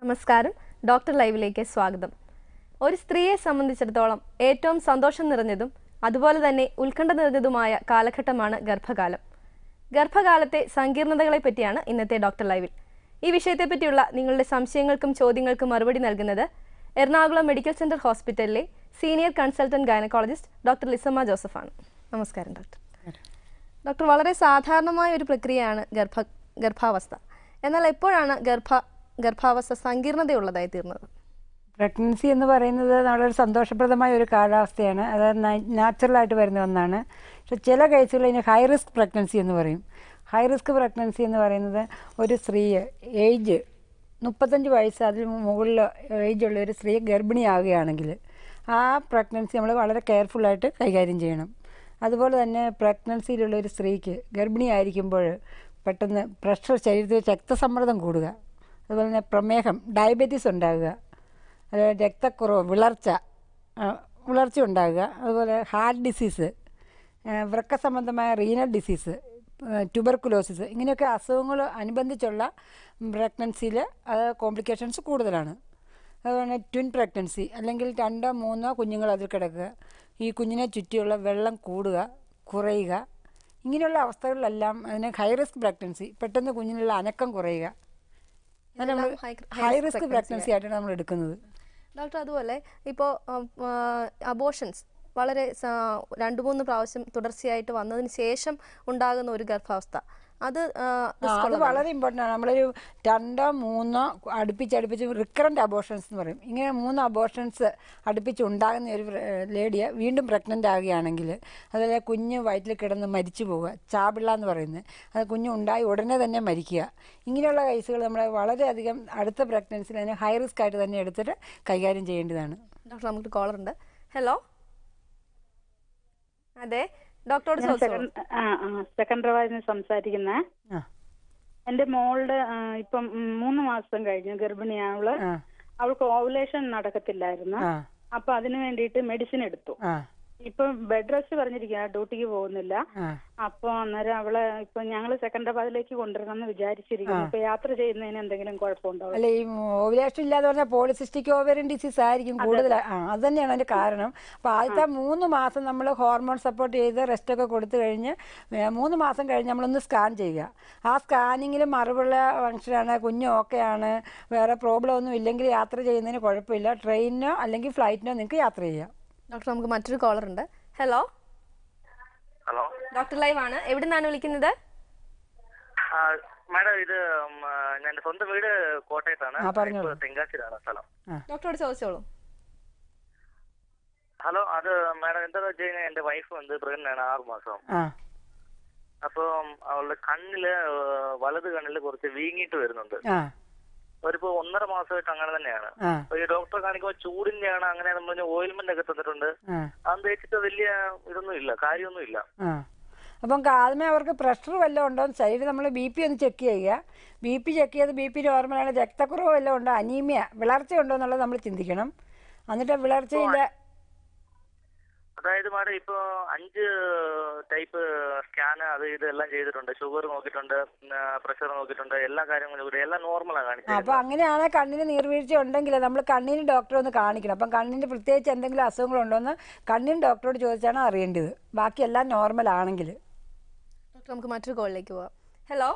നമസ്കാരം ഡോക്ടർ ലൈവിലേക്ക് സ്വാഗതം ഒരു സ്ത്രീയെ സംബന്ധിച്ചിടത്തോളം ഏറ്റവും സന്തോഷം നിറഞ്ഞതും അതുപോലെ തന്നെ ഉത്കണ്ഠ നിറഞ്ഞതുമായ കാലഘട്ടമാണ് ഗർഭകാലം ഗർഭകാലത്തെ സങ്കീർണതകളെ പറ്റിയാണ് ഇന്നത്തെ ഡോക്ടർ ലൈവിൽ ഈ വിഷയത്തെപ്പറ്റിയുള്ള നിങ്ങളുടെ സംശയങ്ങൾക്കും ചോദ്യങ്ങൾക്കും മറുപടി നൽകുന്നത് എറണാകുളം മെഡിക്കൽ സെന്റർ ഹോസ്പിറ്റലിലെ senior consultant gynaecologist doctor Lissamma ജോസഫാണ് നമസ്കാരം ഡോക്ടർ ഡോക്ടർ വളരെ സാധാരണമായ ഒരു പ്രക്രിയയാണ് ഗർഭ ഗർഭാവസ്ഥ എന്നാൽ എപ്പോഴാണ് ഗർഭ ഗർഭാവസ്ഥ സങ്കീർണതയുള്ളതായി തീർന്നത് പ്രഗ്നൻസി എന്ന് പറയുന്നത് വളരെ സന്തോഷപ്രദമായ ഒരു കാലാവസ്ഥയാണ് അത് നാച്ചുറലായിട്ട് വരുന്ന ഒന്നാണ് പക്ഷെ ചില കേസുകൾ ഇതിന് ഹൈ റിസ്ക് പ്രഗ്നൻസി എന്ന് പറയും ഹൈ റിസ്ക് പ്രഗ്നൻസി എന്ന് പറയുന്നത് ഒരു സ്ത്രീ ഏജ് മുപ്പത്തഞ്ച് വയസ്സ് അതിൽ മുകളിൽ ഏജുള്ള ഒരു സ്ത്രീ ഗർഭിണിയാവുകയാണെങ്കിൽ ആ പ്രഗ്നൻസി നമ്മൾ വളരെ കെയർഫുള്ളായിട്ട് കൈകാര്യം ചെയ്യണം അതുപോലെ തന്നെ പ്രഗ്നൻസിയിലുള്ള ഒരു സ്ത്രീക്ക് ഗർഭിണിയായിരിക്കുമ്പോൾ പെട്ടെന്ന് പ്രഷർ ശരീരത്തിൽ രക്തസമ്മർദ്ദം കൂടുക അതുപോലെ തന്നെ പ്രമേഹം ഡയബറ്റീസ് ഉണ്ടാകുക അതുപോലെ രക്തക്കുറവ് വിളർച്ച ആ, വിളർച്ച ഉണ്ടാകുക അതുപോലെ ഹാർട്ട് ഡിസീസ് ആ, വൃക്ക സംബന്ധമായ റീനൽ ഡിസീസ് ട്യൂബർക്കുലോസിസ് ഇങ്ങനെയൊക്കെ അസുഖങ്ങൾ അനുബന്ധിച്ചുള്ള പ്രഗ്നൻസിയിൽ അത് കോംപ്ലിക്കേഷൻസ് കൂടുതലാണ് അതുപോലെ ട്വിൻ പ്രഗ്നൻസി അല്ലെങ്കിൽ രണ്ടോ മൂന്നോ കുഞ്ഞുങ്ങൾ അതിൽ കിടക്കുക ഈ കുഞ്ഞിനെ ചുറ്റിയുള്ള വെള്ളം കൂടുക കുറയുക ഇങ്ങനെയുള്ള അവസ്ഥകളിലെല്ലാം അതിന് ഹൈ റിസ്ക് പ്രഗ്നൻസി പെട്ടെന്ന് കുഞ്ഞിനുള്ള അനക്കം കുറയുക അത് നമ്മൾ ഇതെല്ലാം high- high high risk risk pregnancy pregnancy ആയിട്ടാണ് നമ്മൾ എടുക്കുന്നത് ഡോക്ടർ അതുപോലെ ഇപ്പോൾ അബോഷൻസ് വളരെ സ- രണ്ട് മൂന്ന് പ്രാവശ്യം തുടർച്ചയായിട്ട് വന്നതിന് ശേഷം ഉണ്ടാകുന്ന ഒരു ഗർഭാവസ്ഥ അത് ആ, ആ, risk അത് ഉള്ളതാണോ? വളരെ ഇമ്പോർട്ടൻ്റ് ആണ് നമ്മളൊരു രണ്ടോ മൂന്നോ അടുപ്പിച്ച് അടുപ്പിച്ച് റിക്കറൻറ്റ് അബോഷൻസ് എന്ന് പറയും ഇങ്ങനെ മൂന്ന് അബോഷൻസ് അടുപ്പിച്ച് ഉണ്ടാകുന്ന ഒരു ലേഡിയെ വീണ്ടും പ്രഗ്നൻ്റ് ആവുകയാണെങ്കിൽ അതുപോലെ കുഞ്ഞ് വയറ്റിൽ കിടന്ന് മരിച്ചു പോവുക ചാപിള്ള എന്ന് പറയുന്നത് അത് കുഞ്ഞ് ഉണ്ടായി ഉടനെ തന്നെ മരിക്കുക ഇങ്ങനെയുള്ള കേസുകൾ നമ്മൾ വളരെയധികം അടുത്ത പ്രഗ്നൻസിൽ അതിനെ ഹൈ റിസ്ക് ആയിട്ട് തന്നെ എടുത്തിട്ട് കൈകാര്യം ചെയ്യേണ്ടതാണ് ഡോക്ടർ നമുക്ക് കോളർ ഉണ്ട് ഹലോ അതെ ഡോക്ടറോട് ഞാൻ ചോദിച്ചോളൂ സെക്കൻഡ് ആ ആ സെക്കൻഡറായിരുന്നു സംസാരിക്കുന്നത് ആ എന്റെ മോളുടെ ആ, ഇപ്പം ഉം, മൂന്ന് മാസം കഴിഞ്ഞു ഗർഭിണിയാണ് അവള് ആ അവൾക്ക് ഓവുലേഷൻ നടക്കത്തില്ലായിരുന്നു ആ അപ്പൊ അതിന് വേണ്ടിയിട്ട് മെഡിസിൻ എടുത്തു ആ ഇപ്പം ബെഡ് റെസ്റ്റ് പറഞ്ഞിരിക്കുക ഡ്യൂട്ടിക്ക് പോകുന്നില്ല ആ അപ്പൊ അന്നേരം അവളെ ഇപ്പൊ ഞങ്ങള് സെക്കൻഡറാബാദിലേക്ക് കൊണ്ടുവരണം എന്ന് വിചാരിച്ചിരിക്കുന്നു ഇപ്പൊ യാത്ര ചെയ്യുന്നതിന് എന്തെങ്കിലും കുഴപ്പമുണ്ടോ അല്ല ഈ ഓവുലേഷൻ ഇല്ലാതെ പറഞ്ഞാൽ പോളിസിസ്റ്റിക് ഓവറിൻ ഡിസീസ് ആയിരിക്കും കൂടുതൽ ആ അത് തന്നെയാണ് അതിന്റെ കാരണം അപ്പോൾ ആദ്യത്തെ മൂന്ന് മാസം നമ്മൾ ഹോർമോൺ സപ്പോർട്ട് ചെയ്ത് റെസ്റ്റ് ഒക്കെ കൊടുത്തു കഴിഞ്ഞ് ഏ, മൂന്ന് മാസം കഴിഞ്ഞ് നമ്മളൊന്ന് സ്കാൻ ചെയ്യുക ആ സ്കാനിങ്ങിൽ മറുപുള്ള ഫങ്ഷനാണ് കുഞ്ഞ് ഓക്കെയാണ് വേറെ പ്രോബ്ലം ഒന്നും ഇല്ലെങ്കിൽ യാത്ര ചെയ്യുന്നതിന് കുഴപ്പമില്ല ട്രെയിനിനോ അല്ലെങ്കിൽ ഫ്ലൈറ്റിനോ നിങ്ങൾക്ക് യാത്ര ചെയ്യാം ഡോക്ടർ നമുക്ക് മറ്റൊരു കോളർ ഉണ്ട് ഹലോ ഹലോ ഡോക്ടർ ലൈവ് ആണ് എവിടെ നിന്നാണ് വിളിക്കുന്നത് ആ, മാഡം ഇത് ഉം, ആ, ഞാൻ എൻ്റെ സ്വന്തം വീട് കോട്ടയത്താണ് ആ, പറഞ്ഞോളൂ. ഇപ്പൊ തെങ്കാശിയിലാണ് സ്ഥലം ഡോക്ടറോട് ചോദിച്ചോളൂ ഹലോ അത് മാഡം എന്താന്ന് വെച്ച് കഴിഞ്ഞാൽ എന്റെ വൈഫ് വന്ന് പ്രഗ്നന്റ് ആണ് ആറ് മാസം ആ അപ്പം അവളുടെ കണ്ണില് ആ, വലത് കണ്ണില് കുറച്ച് വീങ്ങിയിട്ട് വരുന്നുണ്ട് ആ അവരിപ്പോ ഒന്നര മാസമായിട്ട് അങ്ങനെ തന്നെയാണ് ആ അപ്പൊ ഈ ഡോക്ടറെ കാണിക്കുമ്പോൾ ചൂടിന്റെയാണ് അങ്ങനെ നമ്മൾ ഓയിൽമെന്റ് ഒക്കെ തന്നിട്ടുണ്ട് ആ അത് തേച്ചിട്ട് വലിയ ഇതൊന്നും ഇല്ല കാര്യമൊന്നും ഇല്ല ആ അപ്പം ആദ്യമേ അവർക്ക് പ്രഷർ വല്ലതും ഉണ്ടോ എന്ന് ശരീരം നമ്മൾ ബി പി ഒന്ന് ചെക്ക് ചെയ്യുക ബി പി ചെക്ക് ചെയ്ത് ബി പി നോർമലാണ് രക്തക്കുറവ് വല്ലതും ഉണ്ടോ അനീമിയ വിളർച്ച ഉണ്ടോ എന്നുള്ളത് നമ്മൾ ചിന്തിക്കണം എന്നിട്ട് വിളർച്ചയില്ല അതായത് മാഡം ഇപ്പൊ അഞ്ച് ടൈപ്പ് സ്കാൻ അത് ഇത് എല്ലാം ചെയ്തിട്ടുണ്ട് ഷുഗർ നോക്കിയിട്ടുണ്ട് പ്രഷർ നോക്കിയിട്ടുണ്ട് എല്ലാ കാര്യങ്ങളും നോക്കിയിട്ടുണ്ട് എല്ലാം നോർമലാണ് അപ്പോൾ കാണിച്ചത് അങ്ങനെയാണ് കണ്ണിന് നീർവീഴ്ച ഉണ്ടെങ്കിൽ നമ്മൾ കണ്ണിന് ഡോക്ടറെ ഒന്ന് കാണിക്കണം അപ്പം കണ്ണിന് പ്രത്യേകിച്ച് എന്തെങ്കിലും അസുഖങ്ങളുണ്ടോ എന്ന് കണ്ണിന് ഡോക്ടറോട് ചോദിച്ചാണ് അറിയേണ്ടത് ബാക്കിയെല്ലാം നോർമൽ ആണെങ്കിൽ ഡോക്ടർ നമുക്ക് മറ്റൊരു കോളിലേക്ക് പോവാം ഹലോ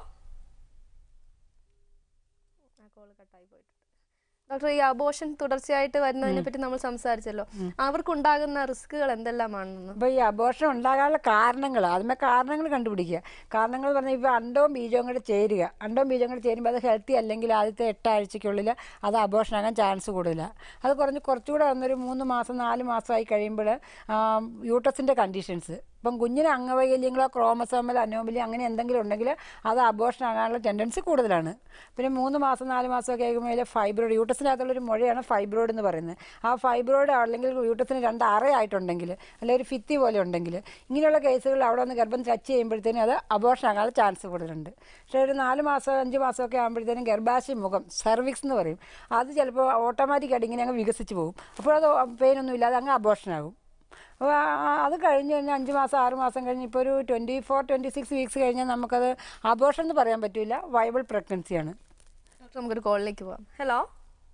ആ കോൾ കട്ടായി പോയിട്ടുണ്ട് ഡോക്ടർ ഈ അബോഷൻ തുടർച്ചയായിട്ട് വരുന്നതിനെ പറ്റി നമ്മൾ സംസാരിച്ചല്ലോ അവർക്കുണ്ടാകുന്ന റിസ്കുകൾ എന്തെല്ലാമാണെന്ന് അപ്പോൾ ഈ അബോർഷൻ ഉണ്ടാകാനുള്ള കാരണങ്ങൾ ആദ്യമേ കാരണങ്ങൾ കണ്ടുപിടിക്കുക കാരണങ്ങൾ പറഞ്ഞാൽ ഇപ്പോൾ അണ്ടവും ബീജവും കൂടെ ചേരുക അണ്ടവും ബീജവും കൂടെ ചേരുമ്പോൾ അത് ഹെൽത്തി അല്ലെങ്കിൽ ആദ്യത്തെ എട്ടാഴ്ചയ്ക്കുള്ളിൽ അത് അബോർഷൻ ആകാൻ ചാൻസ് കൂടുതലാണ് അത് കുറഞ്ഞ് കുറച്ചുകൂടെ വന്നൊരു മൂന്ന് മാസം നാല് മാസമായി കഴിയുമ്പോൾ യൂട്ടസിൻ്റെ കണ്ടീഷൻസ് ഇപ്പം കുഞ്ഞിന് അംഗവൈകല്യങ്ങളോ ക്രോമസോമൽ അനോമലി അങ്ങനെ എന്തെങ്കിലും ഉണ്ടെങ്കിൽ അത് അബോർഷൻ ആകാനുള്ള ടെൻഡൻസി കൂടുതലാണ് പിന്നെ മൂന്ന് മാസം നാല് മാസമൊക്കെ ആകുമ്പോൾ ഫൈബ്രോയിഡ് യൂട്ടസിനകത്തുള്ളൊരു മുഴയാണ് ഫൈബ്രോയിഡ് എന്ന് പറയുന്നത് ആ ഫൈബ്രോയിഡ് അല്ലെങ്കിൽ യൂട്ടസിന് രണ്ട് അറയായിട്ടുണ്ടെങ്കിൽ അല്ലെങ്കിൽ ഒരു ഫിത്തി പോലെ ഉണ്ടെങ്കിൽ ഇങ്ങനെയുള്ള കേസുകളിൽ അവിടെ ഒന്ന് ഗർഭം ടച്ച് ചെയ്യുമ്പോഴത്തേനും അത് അബോർഷൻ ആകാനുള്ള ചാൻസ് കൂടുതലുണ്ട് പക്ഷേ ഒരു നാല് മാസം അഞ്ച് മാസമൊക്കെ ആകുമ്പോഴത്തേനും ഗർഭാശയ മുഖം സെർവിക്സ് എന്ന് പറയും അത് ചിലപ്പോൾ ഓട്ടോമാറ്റിക്കായിട്ട് ഇങ്ങനെ അങ്ങ് വികസിച്ച് പോകും അപ്പോൾ അത് പെയിനൊന്നും ഇല്ലാതെ അങ്ങ് അബോർഷൻ ആകും അപ്പോൾ അത് കഴിഞ്ഞ് കഴിഞ്ഞാൽ അഞ്ച് മാസം ആറ് മാസം കഴിഞ്ഞ് ഇപ്പോൾ ഒരു twenty four twenty six weeks കഴിഞ്ഞാൽ നമുക്കത് അബോർഷൻ എന്ന് പറയാൻ പറ്റില്ല വൈബിൾ പ്രഗ്നൻസിയാണ് ഡോക്ടർ നമുക്കൊരു കോളിലേക്ക് പോവാം ഹലോ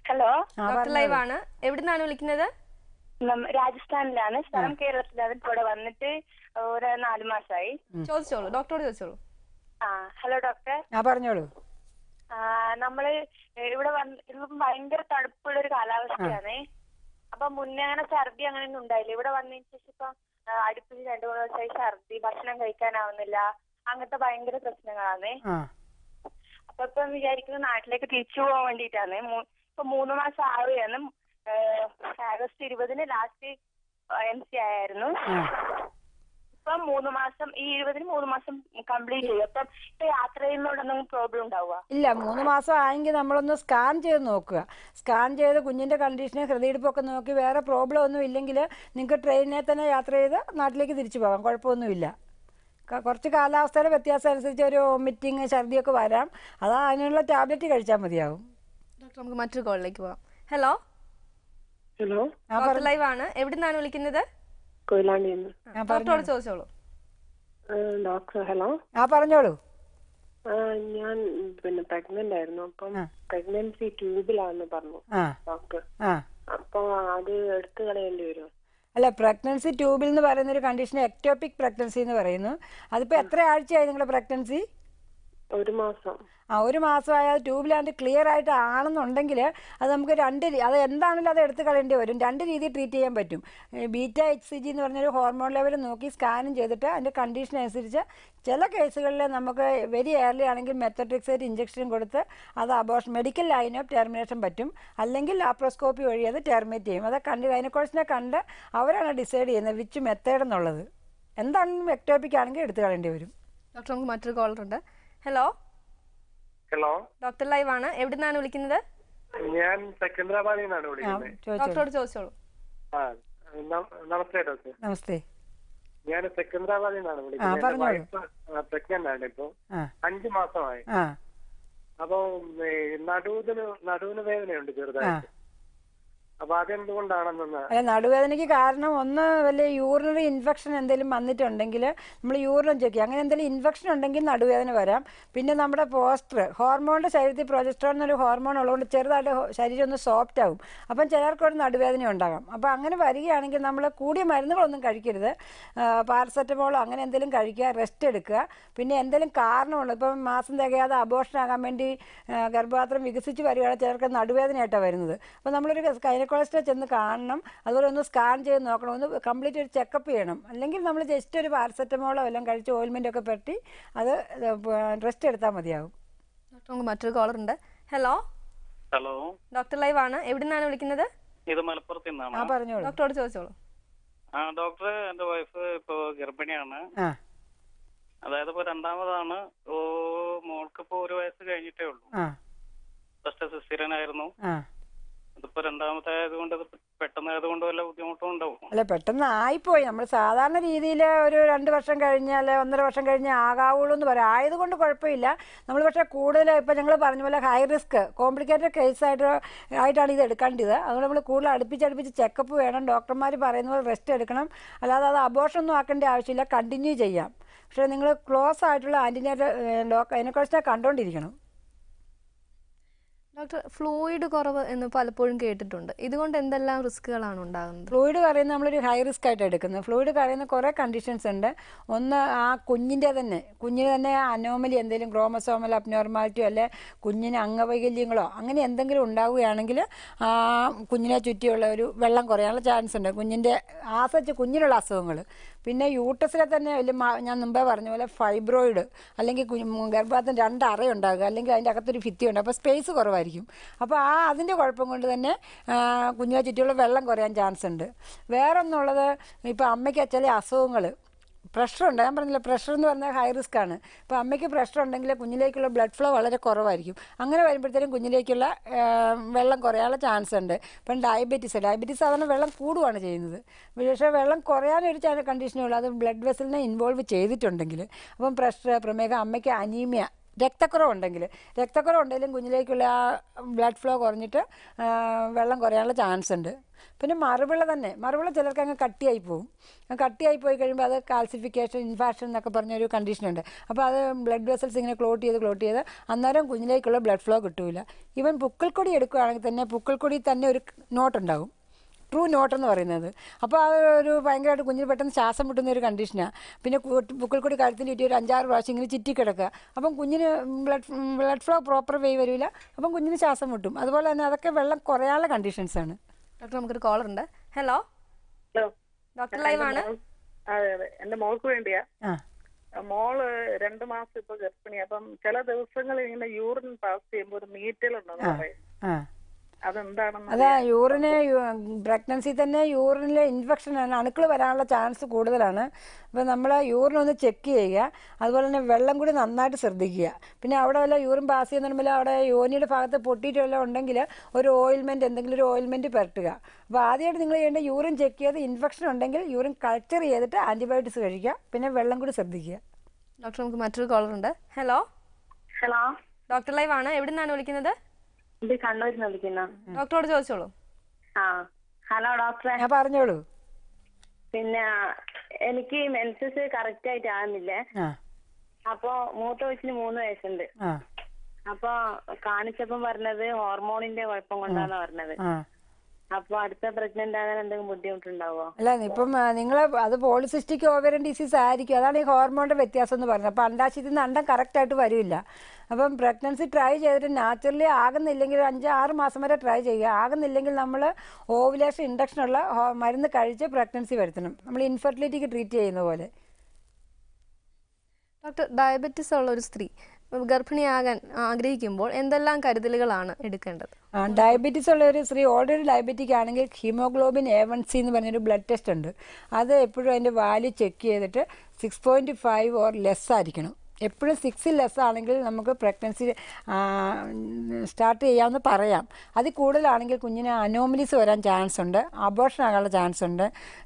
ഹലോ ആ ഡോക്ടർ ലൈവ് ആണ് എവിടുന്നാണ് വിളിക്കുന്നത് നം- രാജസ്ഥാനിലാണ് സ്ഥലം കേരളത്തിലാണ് ഇപ്പൊ ഇവിടെ വന്നിട്ട് ഒരു നാല് മാസമായി ചോദിച്ചോളൂ ഡോക്ടറോട് ചോദിച്ചോളൂ ആ ഹലോ ഡോക്ടർ ആ പറഞ്ഞോളൂ ആ, നമ്മള് ഇവിടെ വന്ന് ഇപ്പം ഭയങ്കര തണുപ്പുള്ള ഒരു കാലാവസ്ഥയാണ് അപ്പൊ മുന്നേ അങ്ങനെ ഛർദി അങ്ങനെയൊന്നും ഉണ്ടായില്ല ഇവിടെ വന്നതിന് ശേഷം ഇപ്പൊ ആ, അടുപ്പിച്ച് രണ്ടു മൂന്ന് ദിവസമായി ഛർദി ഭക്ഷണം കഴിക്കാനാവുന്നില്ല അങ്ങനത്തെ ഭയങ്കര പ്രശ്നങ്ങളാണ് ആ അപ്പൊ ഇപ്പൊ വിചാരിക്കുന്നത് നാട്ടിലേക്ക് തിരിച്ചു പോകാൻ വേണ്ടിയിട്ടാണ് മൂ- ഇപ്പൊ മൂന്ന് മാസം ആവുകയാണ് ഏഹ്, ആഗസ്റ്റ് ഇരുപതിന് ലാസ്റ്റ് എം സി ആയിരുന്നു ആ ഇപ്പം മൂന്ന് മാസം ഈ ഇരുപതിന് മൂന്ന് മാസം കംപ്ലീറ്റ് ചെയ്യും അപ്പം ഇപ്പൊ യാത്ര ചെയ്യുന്നതുകൊണ്ടൊന്നും പ്രോബ്ലം ഉണ്ടാവുക ഇല്ല മൂന്ന് മാസം ആയെങ്കിൽ നമ്മളൊന്ന് സ്കാൻ ചെയ്ത് നോക്കുക സ്കാൻ ചെയ്ത് കുഞ്ഞിൻ്റെ കണ്ടീഷന് ഹൃദയടിപ്പൊക്കെ നോക്കി വേറെ പ്രോബ്ലം ഒന്നും ഇല്ലെങ്കിൽ നിങ്ങൾക്ക് ട്രെയിനിനെ തന്നെ യാത്ര ചെയ്ത് നാട്ടിലേക്ക് തിരിച്ചു പോകാം കുഴപ്പമൊന്നുമില്ല ക- കുറച്ച് കാലാവസ്ഥയുടെ വ്യത്യാസം അനുസരിച്ച് ഒരു വൊമിറ്റിങ് ഛർദിയൊക്കെ വരാം അത് അതിനുള്ള ടാബ്ലറ്റ് കഴിച്ചാൽ മതിയാവും ഡോക്ടർ നമുക്ക് മറ്റൊരു കോളിലേക്ക് പോവാം ഹലോ ഹലോ ആ ഡോക്ടർ ലൈവ് ആണ് എവിടുന്നാണ് വിളിക്കുന്നത് കൊയിലാണ്ടിന്ന് ആ ഡോക്ടറോട് ചോദിച്ചോളൂ ഡോക്ടർ ഹലോ ആ പറഞ്ഞോളൂ ആ, ഞാൻ പിന്നെ പ്രഗ്നന്റ് ആയിരുന്നു അപ്പം ആ. പ്രഗ്നൻസി ട്യൂബിലാന്ന് പറഞ്ഞു ആ ഡോക്ടർ ആ അപ്പൊ അത് എടുത്തു കളയേണ്ടി വരുമോ അല്ല പ്രഗ്നൻസി ട്യൂബിൽ എന്ന് പറയുന്ന ഒരു കണ്ടീഷൻ എക്ടോപിക് പ്രഗ്നൻസി എന്ന് പറയുന്നു അതിപ്പോൾ എത്ര ആഴ്ചയായി നിങ്ങളുടെ പ്രഗ്നൻസി ഒരു മാസം ആ ഒരു മാസമായ ട്യൂബിലാണ്ട് ക്ലിയർ ആയിട്ട് ആണെന്നുണ്ടെങ്കിൽ അത് നമുക്ക് രണ്ട് രീ- അത് എന്താണെങ്കിലും അത് എടുത്ത് കളയേണ്ടി വരും രണ്ട് രീതിയിൽ ട്രീറ്റ് ചെയ്യാൻ പറ്റും ബീറ്റ എച്ച് സി ജി എന്ന് പറഞ്ഞൊരു ഹോർമോൺ ലെവൽ നോക്കി സ്കാനും ചെയ്തിട്ട് അതിൻ്റെ കണ്ടീഷൻ അനുസരിച്ച് ചില കേസുകളിൽ നമുക്ക് വെരി ഏർലി ആണെങ്കിൽ മെത്തട്രിക്സൈറ്റ് ഇഞ്ചക്ഷനും കൊടുത്ത് അത് abortion medical line of termination പറ്റും അല്ലെങ്കിൽ ലാപ്രോസ്കോപ്പി വഴി അത് ടെർമിനേറ്റ് ചെയ്യും അത് കണ്ട് ഗൈനക്കോഴ്സിനെ കണ്ട് അവരാണ് ഡിസൈഡ് ചെയ്യുന്നത് വിച്ച് മെത്തേഡ് എന്നുള്ളത് എന്താണെങ്കിലും എക്ടോപ്പിക് ആണെങ്കിൽ എടുത്ത് കളയേണ്ടി വരും ഡോക്ടർ നമുക്ക് മറ്റൊരു കോളർ ഉണ്ട് ഹലോ ഹലോ ഡോക്ടർ ലൈവ് ആണ് എവിടുന്നാണ് വിളിക്കുന്നത് ഞാൻ സെക്കൻഡറാബാദിൽ നിന്നാണ് ആ വിളിക്കുന്നത് ചോദിച്ചോളൂ ഡോക്ടറോട് ചോദിച്ചോളൂ ആ ന- നമസ്തേ ഡോക്ടർ നമസ്തേ ഞാൻ സെക്കൻഡറാബാദിൽ നിന്നാണ് ആ, വിളിക്കുന്നത് പറഞ്ഞോളൂ. പ്രഗ്നന്റ് ആണ് ഇപ്പൊ ആ അഞ്ചു മാസമായി ആ അപ്പൊ നടുവിന് നടുവിന് വേദനയുണ്ട് ചെറുതായിട്ട് അപ്പൊ അതെന്തുകൊണ്ടാണെന്നൊന്ന് അല്ല നടുവേദനയ്ക്ക് കാരണം ഒന്ന് വല്ല യൂറിനറി ഇൻഫെക്ഷൻ എന്തെങ്കിലും വന്നിട്ടുണ്ടെങ്കിൽ നമ്മൾ യൂറിൻ ചെക്ക് ചെയ്യും അങ്ങനെ എന്തെങ്കിലും ഇൻഫെക്ഷൻ ഉണ്ടെങ്കിൽ നടുവേദന വരാം പിന്നെ നമ്മുടെ പോസ്റ്റർ ഹോർമോണിൻ്റെ ശരീരത്തിൽ പ്രൊജസ്ട്രോൺ എന്നൊരു ഹോർമോൺ ഉള്ളതുകൊണ്ട് ചെറുതായിട്ട് ഹോ- ശരീരം ഒന്ന് സോഫ്റ്റ് ആവും അപ്പം ചിലർക്ക് ഒരു നടുവേദന ഉണ്ടാകാം അപ്പോൾ അങ്ങനെ വരികയാണെങ്കിൽ നമ്മൾ കൂടിയ മരുന്നുകളൊന്നും കഴിക്കരുത് പാരസെറ്റമോളോ അങ്ങനെ എന്തെങ്കിലും കഴിക്കുക റെസ്റ്റ് എടുക്കുക പിന്നെ എന്തെങ്കിലും കാരണമുള്ള ഇപ്പം മാസം തികയാതെ അബോഷൻ ആകാൻ വേണ്ടി ആ, ഗർഭപാത്രം വികസിച്ച് വരികയാണെങ്കിൽ ചിലർക്ക് നടുവേദനയായിട്ടാണ് വരുന്നത് അപ്പോൾ നമ്മളൊരു ഗൈനക്കോളജിസ്റ്റിനെ ചെന്ന് കാണണം അതുപോലെ ഒന്ന് സ്കാൻ ചെയ്ത് നോക്കണം ഒന്ന് കംപ്ലീറ്റ് ഒരു ചെക്കപ്പ് ചെയ്യണം അല്ലെങ്കിൽ നമ്മൾ ജസ്റ്റ് ഒരു പാരസെറ്റമോളോ എല്ലാം കഴിച്ച് ഓയിൽമെൻ്റ് ഒക്കെ പെരട്ടി അത് റെസ്റ്റ് എടുത്താൽ മതിയാവും ഡോക്ടർ നമുക്ക് മറ്റൊരു കോളർ ഉണ്ട് ഹലോ ഹലോ ഡോക്ടർ ലൈവ് ആണ് എവിടുന്നാണ് വിളിക്കുന്നത് ഇത് മലപ്പുറത്ത് ആ നിന്നാണ് പറഞ്ഞോളൂ ഡോക്ടറോട് ചോദിച്ചോളൂ ആ ഡോക്ടർ എന്റെ വൈഫ് ഇപ്പോ ഗർഭിണിയാണ് ആ അതായത് ഇപ്പൊ രണ്ടാമതാണ് ഓ മോൾക്ക് ഇപ്പോ ഒരു വയസ്സ് കഴിഞ്ഞിട്ടേ ഉള്ളൂ ആ ഫസ്റ്റ് സിസ്റ്ററിയൻ ആയിരുന്നു ആ ഇതിപ്പോ രണ്ടാമത്തെ ആയതുകൊണ്ട് ഇത് പെട്ടെന്ന് ആയതുകൊണ്ട് വല്ല ബുദ്ധിമുട്ടും ഉണ്ടാവും അല്ല പെട്ടെന്ന് ആയിപ്പോയി നമ്മൾ സാധാരണ രീതിയിൽ ഒരു രണ്ട് വർഷം കഴിഞ്ഞാൽ ഒന്നര വർഷം കഴിഞ്ഞ് ആകാവുള്ളൂ എന്ന് പറയാം ആയതുകൊണ്ട് കുഴപ്പമില്ല നമ്മൾ പക്ഷേ കൂടുതൽ ഇപ്പം ഞങ്ങൾ പറഞ്ഞ പോലെ ഹൈ റിസ്ക് കോംപ്ലിക്കേറ്റഡ് കേസായിട്ട് ആയിട്ടാണ് ഇത് എടുക്കേണ്ടത് അതുകൊണ്ട് നമ്മൾ കൂടുതൽ അടുപ്പിച്ചടുപ്പിച്ച് ചെക്കപ്പ് വേണം ഡോക്ടർമാർ പറയുന്ന പോലെ റെസ്റ്റ് എടുക്കണം അല്ലാതെ അത് അബോഷൻ ഒന്നും ആക്കേണ്ട ആവശ്യമില്ല കണ്ടിന്യൂ ചെയ്യാം പക്ഷേ നിങ്ങൾ ക്ലോസ് ആയിട്ടുള്ള ആൻറ്റിനേറ്റൽ ഡോക്ടർ അതിനെക്കുറിച്ച് കണ്ടുകൊണ്ടിരിക്കണം ഡോക്ടർ ഫ്ലൂയിഡ് കുറവ് എന്ന് പലപ്പോഴും കേട്ടിട്ടുണ്ട് ഇതുകൊണ്ട് എന്തെല്ലാം റിസ്കുകളാണ് ഉണ്ടാകുന്നത് ഫ്ലൂയിഡ് കറിയുന്ന നമ്മളൊരു ഹൈ റിസ്ക് ആയിട്ട് എടുക്കുന്നത് ഫ്ലൂയിഡ് കറിയുന്ന കുറേ കണ്ടീഷൻസ് ഉണ്ട് ഒന്ന് ആ കുഞ്ഞിൻ്റെ തന്നെ കുഞ്ഞിന് തന്നെ അനോമലി എന്തെങ്കിലും ക്രോമസോമൽ അബ്നോർമാലിറ്റിയോ അല്ലെ കുഞ്ഞിന് അംഗവൈകല്യങ്ങളോ അങ്ങനെ എന്തെങ്കിലും ഉണ്ടാവുകയാണെങ്കിൽ ആ കുഞ്ഞിനെ ചുറ്റിയുള്ള ഒരു വെള്ളം കുറയാനുള്ള ചാൻസ് ഉണ്ട് കുഞ്ഞിൻ്റെ ആസച്ച് കുഞ്ഞിനുള്ള അസുഖങ്ങൾ പിന്നെ യൂട്ടസിലെ തന്നെ വലിയ മാ- ഞാൻ മുമ്പേ പറഞ്ഞ പോലെ ഫൈബ്രോയിഡ് അല്ലെങ്കിൽ കുഞ്ഞ് ഗർഭപാത്രത്തിന് രണ്ട് അറയുണ്ടാകുക അല്ലെങ്കിൽ അതിൻ്റെ അകത്തൊരു ഭിത്തിയുണ്ട് അപ്പോൾ സ്പേസ് കുറവായിരിക്കും അപ്പോൾ ആ അതിൻ്റെ കുഴപ്പം കൊണ്ട് തന്നെ ആ, കുഞ്ഞിനെ ചുറ്റിയുള്ള വെള്ളം കുറയാൻ ചാൻസ് ഉണ്ട് വേറൊന്നുള്ളത് ഇപ്പോൾ അമ്മയ്ക്ക് ചില അസുഖങ്ങൾ പ്രഷർ ഉണ്ട് ഞാൻ പറഞ്ഞില്ല പ്രഷർ എന്ന് പറഞ്ഞാൽ ഹൈ റിസ്ക് ആണ് ഇപ്പോൾ അമ്മയ്ക്ക് പ്രഷർ ഉണ്ടെങ്കിൽ കുഞ്ഞിലേക്കുള്ള ബ്ലഡ് ഫ്ലോ വളരെ കുറവായിരിക്കും അങ്ങനെ വരുമ്പോഴത്തേനും കുഞ്ഞിലേക്കുള്ള ആ, വെള്ളം കുറയാനുള്ള ചാൻസ് ഉണ്ട് ഇപ്പം ഡയബറ്റീസ് ഡയബറ്റീസ് സാധാരണ വെള്ളം കൂടുകയാണ് ചെയ്യുന്നത് പക്ഷേ വെള്ളം കുറയാനൊരു ചില കണ്ടീഷനേ ഉള്ളൂ അത് ബ്ലഡ് വെസലിനെ ഇൻവോൾവ് ചെയ്തിട്ടുണ്ടെങ്കിൽ അപ്പം പ്രഷർ പ്രമേഹം അമ്മയ്ക്ക് അനീമിയ രക്തക്കുറവുണ്ടെങ്കിൽ രക്തക്കുറവുണ്ടെങ്കിലും കുഞ്ഞിലേക്കുള്ള ആ ബ്ലഡ് ഫ്ലോ കുറഞ്ഞിട്ട് ആ, വെള്ളം കുറയാനുള്ള ചാൻസ് ഉണ്ട് പിന്നെ മറുപിള്ള തന്നെ മറുപിള്ള ചിലർക്ക് അങ്ങ് കട്ടിയായി പോകും ആ കട്ടിയായി പോയി കഴിയുമ്പോൾ അത് കാൽസിഫിക്കേഷൻ ഇൻഫാക്ഷൻ എന്നൊക്കെ പറഞ്ഞൊരു കണ്ടീഷനുണ്ട് അപ്പോൾ അത് ബ്ലഡ് വെസൽസ് ഇങ്ങനെ ക്ലോട്ട് ചെയ്ത് ക്ലോട്ട് ചെയ്ത് അന്നേരം കുഞ്ഞിലേക്കുള്ള ബ്ലഡ് ഫ്ലോ കിട്ടൂല ഈവൻ പുക്കിൾക്കൊടി എടുക്കുകയാണെങ്കിൽ തന്നെ പുക്കിൾക്കൊടി തന്നെ ഒരു നോട്ടുണ്ടാകും ട്രൂ നോട്ട് എന്ന് പറയുന്നത് അപ്പോൾ അത് ഒരു ഭയങ്കരമായിട്ട് കുഞ്ഞിന് പെട്ടെന്ന് ശ്വാസം മുട്ടുന്ന ഒരു കണ്ടീഷനാണ് പിന്നെ പുക്കിൾ കൂടി കഴുത്തിന് ചുറ്റി ഒരു അഞ്ചാറ് പ്രാവശ്യം ഇങ്ങനെ ചുറ്റി കിടക്കുക അപ്പം കുഞ്ഞിന് blood blood flow proper way വരില്ല അപ്പം കുഞ്ഞിന് ശ്വാസം മുട്ടും അതുപോലെ തന്നെ അതൊക്കെ വെള്ളം കുറയാനുള്ള കണ്ടീഷൻസാണ് ഡോക്ടർ നമുക്കൊരു കോളർ ഉണ്ട് ഹലോ ഹലോ ഡോക്ടർ ലൈവ് ആണ് അതെ അതെ എന്റെ മോൾക്ക് വേണ്ടിയാ ആ ആ, മോള് രണ്ട് മാസം ഇപ്പൊ ഗർഭിണി അപ്പം ചില ദിവസങ്ങളിൽ ഇങ്ങനെ യൂറിൻ പാസ് ചെയ്യുമ്പോൾ ഒരു നീറ്റലുണ്ടെന്ന് പറയും ആ അതെന്താണെന്ന് അതാ യൂറിന് പ്രഗ്നൻസി തന്നെ യൂറിനിലെ ഇൻഫെക്ഷനാണ് അണുക്കൾ വരാനുള്ള ചാൻസ് കൂടുതലാണ് അപ്പോൾ നമ്മൾ യൂറിൻ ഒന്ന് ചെക്ക് ചെയ്യുക അതുപോലെ തന്നെ വെള്ളം കൂടി നന്നായിട്ട് ശ്രദ്ധിക്കുക പിന്നെ അവിടെ വല്ല യൂറിൻ പാസ് ചെയ്യുന്നുണ്ടെങ്കിൽ അവിടെ യോനിയുടെ ഭാഗത്ത് പൊട്ടിയിട്ട് വല്ലതും ഉണ്ടെങ്കിൽ ഒരു ഓയിൽമെൻറ്റ് എന്തെങ്കിലും ഒരു ഓയിൽമെൻറ്റ് പുരട്ടുക അപ്പോൾ ആദ്യമായിട്ട് നിങ്ങൾ ചെയ്യേണ്ട യൂറിൻ ചെക്ക് ചെയ്ത് ഇൻഫെക്ഷൻ ഉണ്ടെങ്കിൽ യൂറിൻ കൾച്ചർ ചെയ്തിട്ട് ആൻറ്റിബയോട്ടിക്സ് കഴിക്കുക പിന്നെ വെള്ളം കൂടി ശ്രദ്ധിക്കുക ഡോക്ടർ നമുക്ക് മറ്റൊരു കോളർ ഉണ്ട് ഹലോ ഹലോ ഡോക്ടർ ലൈവ് ആണ് എവിടെ നിന്നാണ് വിളിക്കുന്നത് ഇത് കണ്ണൂരിൽ നിന്ന് വിളിക്കുന്ന ഡോക്ടറോട് ചോദിച്ചോളൂ ആ ഹലോ ഡോക്ടറെ ഞാൻ പറഞ്ഞോളൂ പിന്നെ എനിക്ക് മെൻസസ് കറക്റ്റ് ആയിട്ട് ആകുന്നില്ലേ ആ അപ്പൊ മൂത്ത വയസ്സിന് മൂന്ന് വയസ്സുണ്ട് ആ അപ്പൊ കാണിച്ചപ്പം പറഞ്ഞത് ഹോർമോണിന്റെ കുഴപ്പം കൊണ്ടാണ് പറഞ്ഞത് ആ അപ്പൊ അടുത്ത പ്രഗ്നന്റ് ആകാൻ എന്തെങ്കിലും ബുദ്ധിമുട്ടുണ്ടാവോ അല്ല ഇപ്പം നിങ്ങൾ അത് പോളിസിസ്റ്റിക് ഓവറിയൻ ഡിസീസ് ആയിരിക്കും അതാണ് ഈ ഹോർമോണിൻ്റെ വ്യത്യാസം എന്ന് പറഞ്ഞത് അപ്പോൾ അണ്ടാശയത്തിൽ നിന്ന് അണ്ടം കറക്റ്റായിട്ട് വരില്ല അപ്പം പ്രഗ്നൻസി ട്രൈ ചെയ്തിട്ട് നാച്ചുറലി ആകുന്നില്ലെങ്കിൽ ഒരു അഞ്ച് ആറ് മാസം വരെ ട്രൈ ചെയ്യുക ആകുന്നില്ലെങ്കിൽ നമ്മൾ ഓവുലേഷൻ ഇൻഡക്ഷനുള്ള ഹോ- മരുന്ന് കഴിച്ച് പ്രഗ്നൻസി വരുത്തണം നമ്മൾ ഇൻഫെർട്ടിലിറ്റിക്ക് ട്രീറ്റ് ചെയ്യുന്ന പോലെ ഡോക്ടർ ഡയബറ്റിസ് ഉള്ള ഒരു സ്ത്രീ ഗർഭിണിയാകാൻ ആഗ്രഹിക്കുമ്പോൾ എന്തെല്ലാം കരുതലുകളാണ് എടുക്കേണ്ടത് ഡയബറ്റീസ് ഉള്ള ഒരു സ്ത്രീ ഓൾറെഡി ഡയബറ്റിക് ആണെങ്കിൽ ഹീമോഗ്ലോബിൻ എ വൺ സി എന്ന് പറഞ്ഞൊരു ബ്ലഡ് ടെസ്റ്റ് ഉണ്ട് അത് എപ്പോഴും അതിൻ്റെ വാല്യൂ ചെക്ക് ചെയ്തിട്ട് six point five or less ആയിരിക്കണം എപ്പോഴും സിക്സിൽ ലെസ് ആണെങ്കിൽ നമുക്ക് പ്രഗ്നൻസി സ്റ്റാർട്ട് ചെയ്യാമെന്ന് പറയാം അതിൽ കൂടുതലാണെങ്കിൽ കുഞ്ഞിന് അനോമലീസ് വരാൻ ചാൻസ് ഉണ്ട് അബോർഷൻ ആകാനുള്ള ചാൻസ് ഉണ്ട്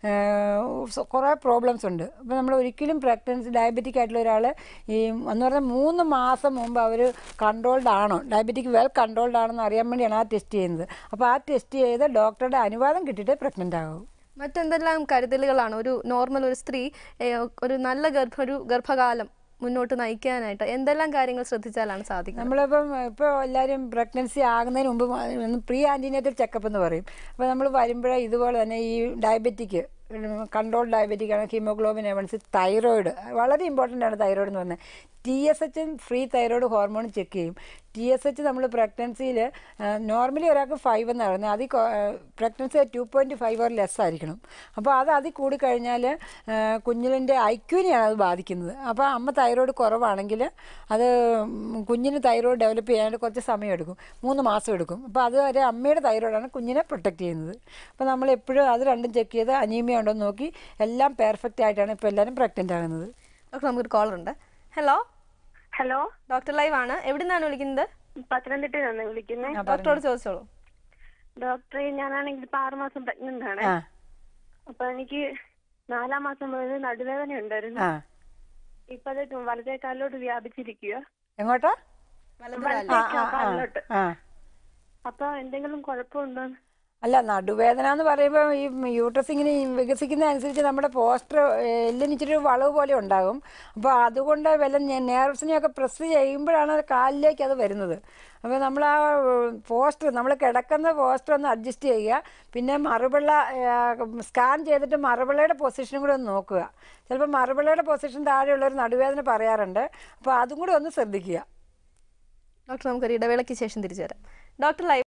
ഏഹ് കുറേ പ്രോബ്ലംസ് ഉണ്ട് അപ്പോൾ നമ്മൾ ഒരിക്കലും പ്രഗ്നൻസി ഡയബറ്റിക് ആയിട്ടുള്ള ഒരാൾ ഈ എന്ന് പറഞ്ഞാൽ മൂന്ന് മാസം മുമ്പ് അവർ കൺട്രോൾഡ് ആണോ ഡയബറ്റിക് വെൽ കൺട്രോൾഡ് ആണെന്ന് അറിയാൻ വേണ്ടിയാണ് ആ ടെസ്റ്റ് ചെയ്യുന്നത് അപ്പോൾ ആ ടെസ്റ്റ് ചെയ്ത് ഡോക്ടറുടെ അനുവാദം കിട്ടിയിട്ട് പ്രഗ്നൻ്റ് ആകും മറ്റെന്തെല്ലാം കരുതലുകളാണ് ഒരു നോർമൽ ഒരു സ്ത്രീ ഏഹ്, ഒരു നല്ല ഗർഭ ഒരു ഗർഭകാലം മുന്നോട്ട് നയിക്കാനായിട്ട് എന്തെല്ലാം കാര്യങ്ങൾ ശ്രദ്ധിച്ചാലാണ് സാധിക്കുന്നത് നമ്മളിപ്പം ഇപ്പോൾ എല്ലാവരും പ്രഗ്നൻസി ആകുന്നതിന് മുമ്പ് പ്രീ ആൻറ്റിനേറ്റൽ ചെക്കപ്പ് എന്ന് പറയും അപ്പോൾ നമ്മൾ വരുമ്പോഴേ ഇതുപോലെ തന്നെ ഈ ഡയബറ്റിക് കൺട്രോൾ ഡയബറ്റിക് ആണ് ഹീമോഗ്ലോബിൻ എവൺസ് തൈറോയിഡ് വളരെ ഇമ്പോർട്ടൻ്റ് ആണ് തൈറോയിഡ് എന്ന് പറഞ്ഞാൽ ടി എസ് എച്ചും ഫ്രീ തൈറോയിഡ് ഹോർമോൺ ചെക്ക് ചെയ്യും ടി എസ് എച്ച് നമ്മൾ പ്രഗ്നൻസിയിൽ നോർമലി ഒരാൾക്ക് ഫൈവ് എന്ന് പറയുന്നത് അതിൽ pregnancy two point five or less ആയിരിക്കണം അപ്പോൾ അത് അതിൽ കൂടിക്കഴിഞ്ഞാൽ കുഞ്ഞിൻ്റെ ഐക്യൂനെയാണ് അത് ബാധിക്കുന്നത് അപ്പോൾ അമ്മ തൈറോയ്ഡ് കുറവാണെങ്കിൽ അത് ഉം, കുഞ്ഞിന് തൈറോയ്ഡ് ഡെവലപ്പ് ചെയ്യാനായിട്ട് കുറച്ച് സമയം എടുക്കും മൂന്ന് മാസം എടുക്കും അപ്പോൾ അതുവരെ അമ്മയുടെ തൈറോയ്ഡാണ് കുഞ്ഞിനെ പ്രൊട്ടക്റ്റ് ചെയ്യുന്നത് അപ്പോൾ നമ്മൾ എപ്പോഴും അത് രണ്ടും ചെക്ക് ചെയ്ത് അനീമിയ ഉണ്ടോ എന്ന് നോക്കി എല്ലാം പെർഫെക്റ്റ് ആയിട്ടാണ് ഇപ്പോൾ എല്ലാവരും പ്രഗ്നൻ്റ് ആകുന്നത് ഡോക്ടർ നമുക്കൊരു കോളർ ഉണ്ട് ഹലോ ഹലോ ഡോക്ടർ ലൈവ് ആണ് എവിടെ നിന്നാണ് വിളിക്കുന്നത് പത്തനംതിട്ടയിൽ നിന്ന് വിളിക്കുന്നത് ഡോക്ടറോട് ചോദിച്ചോളൂ ഡോക്ടറെ ഞാനാണെങ്കിൽ ഇപ്പൊ ആറ് മാസം പ്രഗ്നന്റ് ആണ് ആ അപ്പൊ എനിക്ക് നാലാം മാസം മുതൽ നടുവേദന ഉണ്ടായിരുന്നു ആ ഇപ്പൊ അത് വലതേ കാലിലോട്ട് വ്യാപിച്ചിരിക്കുക എങ്ങോട്ടാ വലതുകാലിൽ. ആ ആ ആ കാലിലോട്ട് ആ അപ്പൊ എന്തെങ്കിലും കുഴപ്പമുണ്ടോ അല്ല നടുവേദന എന്ന് പറയുമ്പോൾ ഈ യൂട്രസ് ഇങ്ങനെ വികസിക്കുന്ന അനുസരിച്ച് നമ്മുടെ പോസ്റ്റർ എല്ലിന് ഇച്ചിരി ഒരു വളവ് പോലെ ഉണ്ടാകും അപ്പോൾ അതുകൊണ്ട് വല്ല നേർവ്സിനെയൊക്കെ പ്രസ് ചെയ്യുമ്പോഴാണ് അത് കാലിലേക്ക് അത് വരുന്നത് അപ്പോൾ നമ്മൾ ആ പോസ്റ്റർ നമ്മൾ കിടക്കുന്ന പോസ്റ്റർ ഒന്ന് അഡ്ജസ്റ്റ് ചെയ്യുക പിന്നെ മറുപിള്ള സ്കാൻ ചെയ്തിട്ട് മറുപിള്ളയുടെ പൊസിഷനും കൂടെ ഒന്ന് നോക്കുക ചിലപ്പോൾ മറുപിള്ളയുടെ പൊസിഷൻ താഴെയുള്ളൊരു നടുവേദന പറയാറുണ്ട് അപ്പോൾ അതും കൂടെ ഒന്ന് ശ്രദ്ധിക്കുക ഡോക്ടർ നമുക്കൊരു ഇടവേളയ്ക്ക് ശേഷം തിരിച്ചു വരാം ഡോക്ടർ ലൈവ്